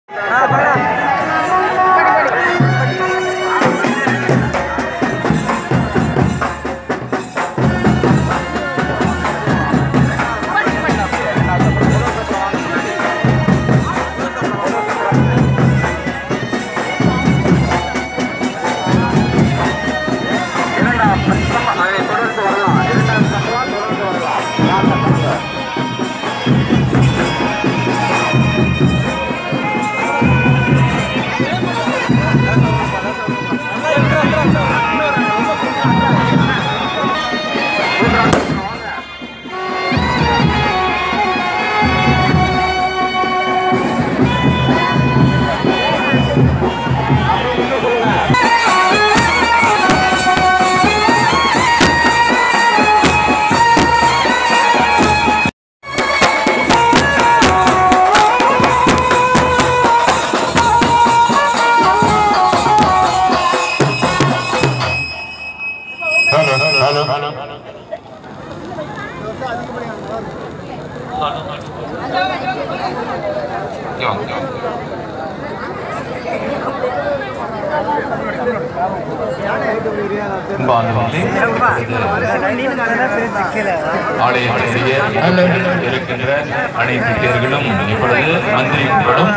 ஆலயத்திலேயே இருக்கின்ற அனைத்து பேர்களும் இப்பொழுது மந்திரிகளும்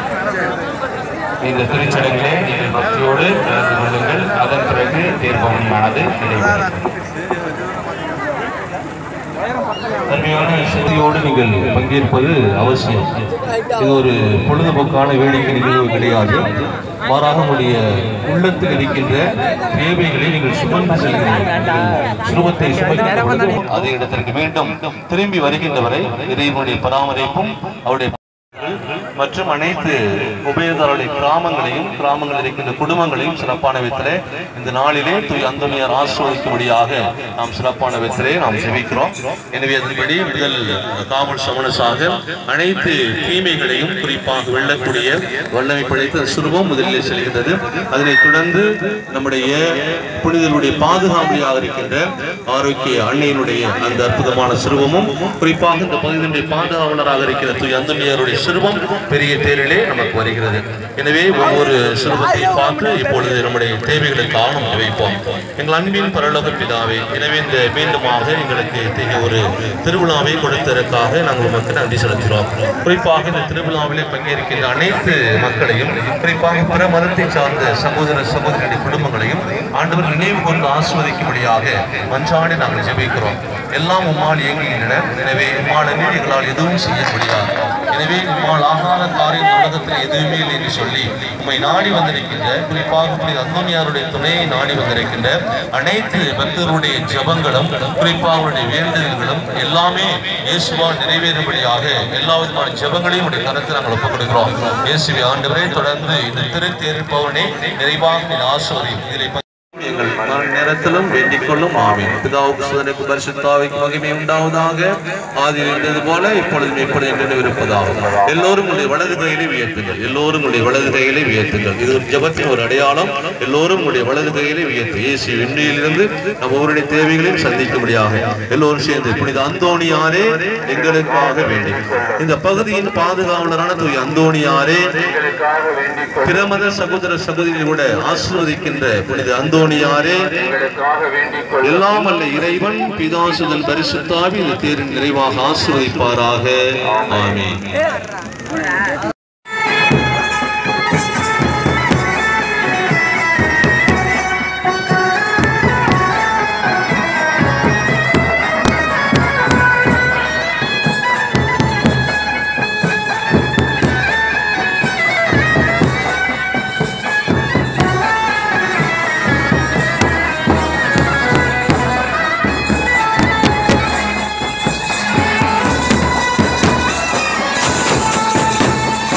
இந்த திருச்சடங்கிலே நீங்கள் பக்தியோடு கலந்து கொள்ளுங்கள் அதன் பிறகு தீர்ப்பவனமானது நடைபெறும் அருமையான செய்தியோடு நீங்கள் பங்கேற்பது அவசியம் இது ஒரு பொழுதுபோக்கான வேடிக்கை நிகழ்வு கிடையாது மாறாக உங்களுடைய உள்ளத்தில் இருக்கின்ற தேவைகளை நீங்கள் சுமந்து செல்கிறீர்கள் சுருவத்தை சுமக்கின்ற பொழுது அதே இடத்திற்கு மீண்டும் திரும்பி வருகின்றவரை இறைவனுடைய பராமரிப்பும் அவருடைய மற்றும் அனைத்து உபயோகருடைய கிராமங்களையும் கிராமங்களில் இருக்கின்ற குடும்பங்களையும் சிறப்பான விதத்திலே இந்த நாளிலே தூய் அந்தோனியார் ஆசிர்வதிக்கும்படியாக நாம் சிறப்பான விதத்திலே நாம் ஜெபிக்கிறோம் எனவே அதன்படி முதல் காவல் சமணசாக அனைத்து தீமைகளையும் குறிப்பாக வெல்லக்கூடிய வல்லமை படைத்த சுருவம் முதலில் செல்கின்றது அதனைத் தொடர்ந்து நம்முடைய புனிதர்களுடைய பாதுகாவலியாக இருக்கின்ற ஆரோக்கிய அன்னையினுடைய அந்த அற்புதமான சிறுவமும் குறிப்பாக இந்த பகுதியினுடைய பாதுகாவலராக இருக்கிற தூய் அந்தமியாருடைய சிறுவம் பெரிய தேரிலே நமக்கு வருகிறது எனவே ஒவ்வொரு சிறுவத்தை பார்த்து இப்பொழுது நம்முடைய தேவைகளை காணும் வைப்போம் எங்கள் அன்பின் பரலோக பிதாவே எனவே இந்த மீண்டுமாக எங்களுக்கு இத்தகைய ஒரு திருவிழாவை கொடுத்ததற்காக நாங்கள் உமக்கு நன்றி செலுத்துகிறோம் குறிப்பாக இந்த திருவிழாவிலே பங்கேற்கின்ற அனைத்து மக்களையும் குறிப்பாக பிற மதத்தை சார்ந்த சகோதர சகோதரிகளுடைய குடும்பங்களையும் ஆண்டவர் நினைவு கொண்டு ஆஸ்வதிக்கும்படியாக மன்றாடி நாங்கள் ஜெபிக்கிறோம் எல்லாம் உம்மால் இயங்குகின்றன எனவே உம்மால் அன்றி எங்களால் எதுவும் செய்ய முடியாது எனவே உம்மால் ஆகாத காரியம் உலகத்தில் எதுவுமே இல்லை என்று சொல்லி உம்மை நாடி வந்திருக்கின்ற குறிப்பாக புனித அந்தோனியாருடைய துணையை நாடி வந்திருக்கின்ற அனைத்து பக்தர்களுடைய ஜெபங்களும் குறிப்பாக அவருடைய வேண்டுதல்களும் எல்லாமே இயேசுவால் நிறைவேறும்படியாக எல்லா விதமான ஜெபங்களையும் உடைய கருத்தில் நாங்கள் ஒப்புக் கொடுக்கிறோம் இயேசுவை ஆண்டவரே தொடர்ந்து இந்த திருத்தேர்ப்பவனை நிறைவாக ஆசிர்வதி இதில் எங்கள் மரண நேரத்திலும் வேண்டிக் கொள்ளும் ஆமீன் பிதாவுக்கு சுதனுக்கு பரிசுத்தாவிக்கு மகிமை உண்டாவதாக ஆதியில் இருந்தது போல இப்பொழுதும் எப்பொழுது என்று இருப்பதாக எல்லோரும் உங்களுடைய வலது கையிலே உயர்த்துங்கள் எல்லோரும் உங்களுடைய வலது கையிலே உயர்த்துங்கள் இது ஒரு ஜபத்தின் ஒரு அடையாளம் எல்லோரும் உங்களுடைய வலது கையிலே உயர்த்து இயேசு விண்ணிலிருந்து நம்ம ஒவ்வொருடைய தேவைகளையும் சந்திக்கும்படியாக எல்லோரும் சேர்ந்து புனித அந்தோணியாரே எங்களுக்காக வேண்டி இந்த பகுதியின் பாதுகாவலரான தூய் அந்தோணியாரே பிரமத சகோதர சகோதரிகளோட ஆசிர்வதிக்கின்ற புனித அந்தோணியாரே எல்லாம் அல்ல இறைவன் பிதாசுதன் பரிசுத்தாவி இந்த தேரின் நிறைவாக ஆசிர்வதிப்பாராக ஆமென் ஆ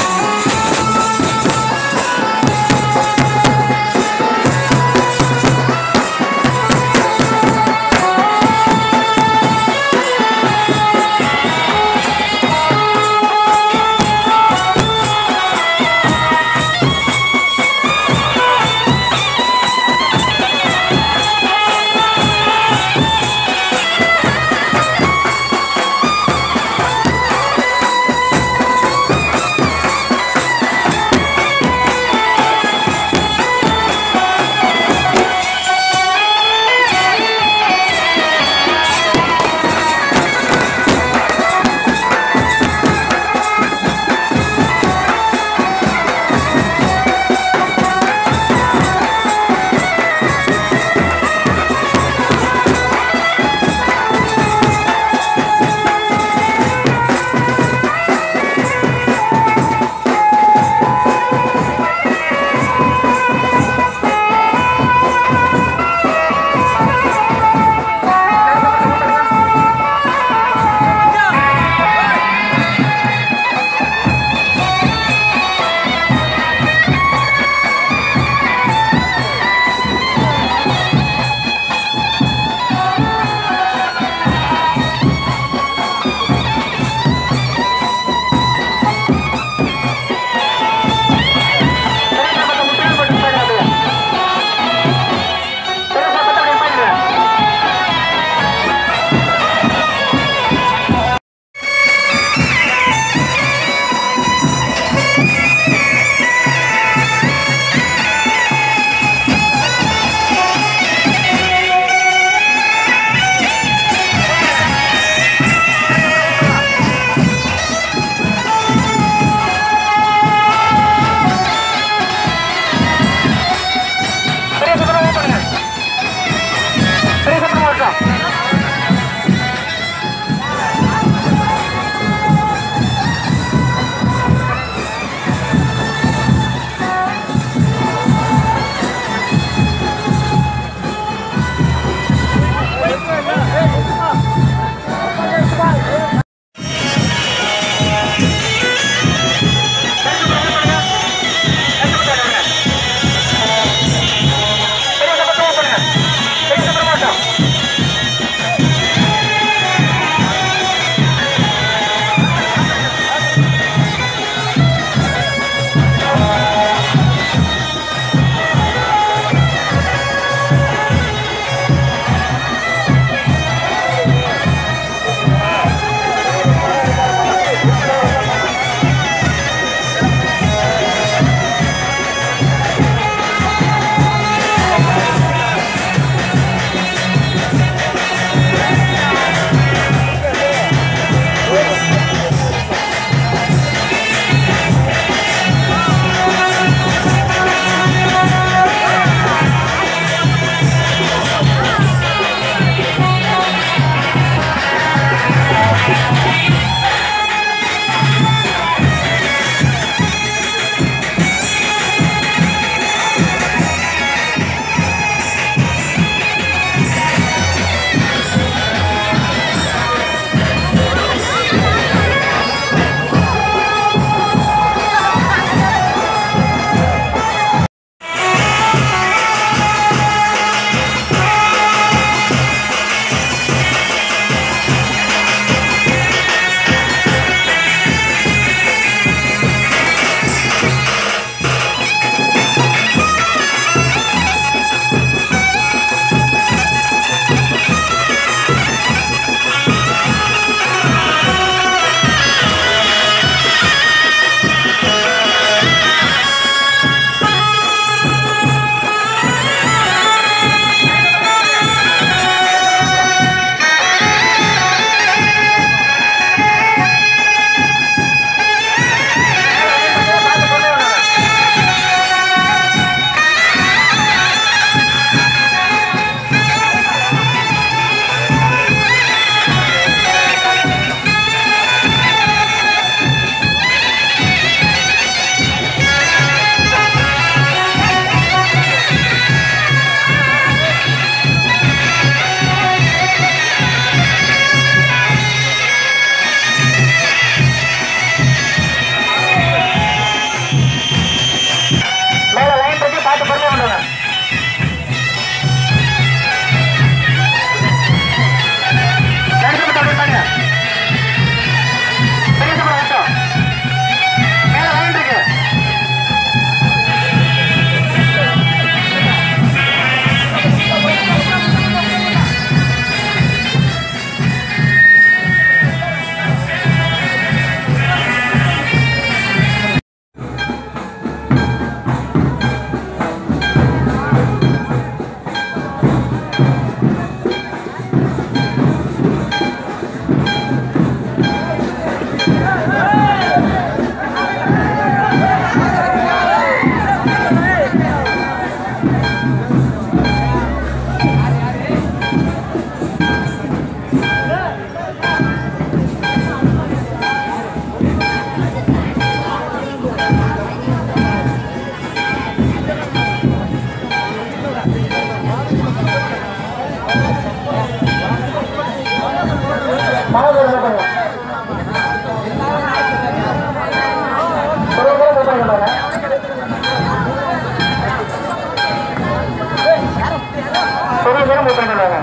பெரிய பேரும் மூவ் பண்ணிடுவாங்க